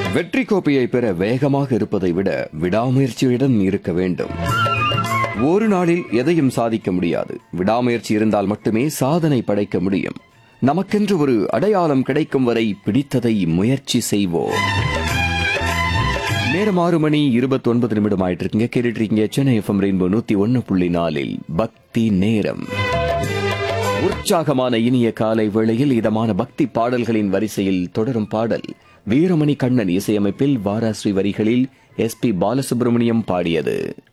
வெற்றி கோப்பையை பெற வேகமாக இருப்பதை விட விடாமுயற்சியுடன் இருக்க வேண்டும் ஒரு நாளில் எதையும் சாதிக்க முடியாது விடாமுயற்சி இருந்தால் மட்டுமே சாதனை படைக்க முடியும் நமக்கென்று ஒரு அடையாளம் கிடைக்கும் வரை பிடித்ததை முயற்சி செய்வோம் நேரம் ஆறு மணி இருபத்தி ஒன்பது நிமிடம் ஆயிட்டு இருக்குங்க கேட்டுட்டு இருக்கீங்க சென்னை எஃப்எம் ரெயின்போ நூத்தி ஒன்னு புள்ளி நாலில் பக்தி நேரம் உற்சாகமான இனிய காலை வேளையில் இதமான பக்தி பாடல்களின் வரிசையில் தொடரும் பாடல் வீரமணி கண்ணன் இசையமைப்பில் வாராஸ்ரீ வரிகளில் எஸ் பி பாலசுப்ரமணியம் பாடியது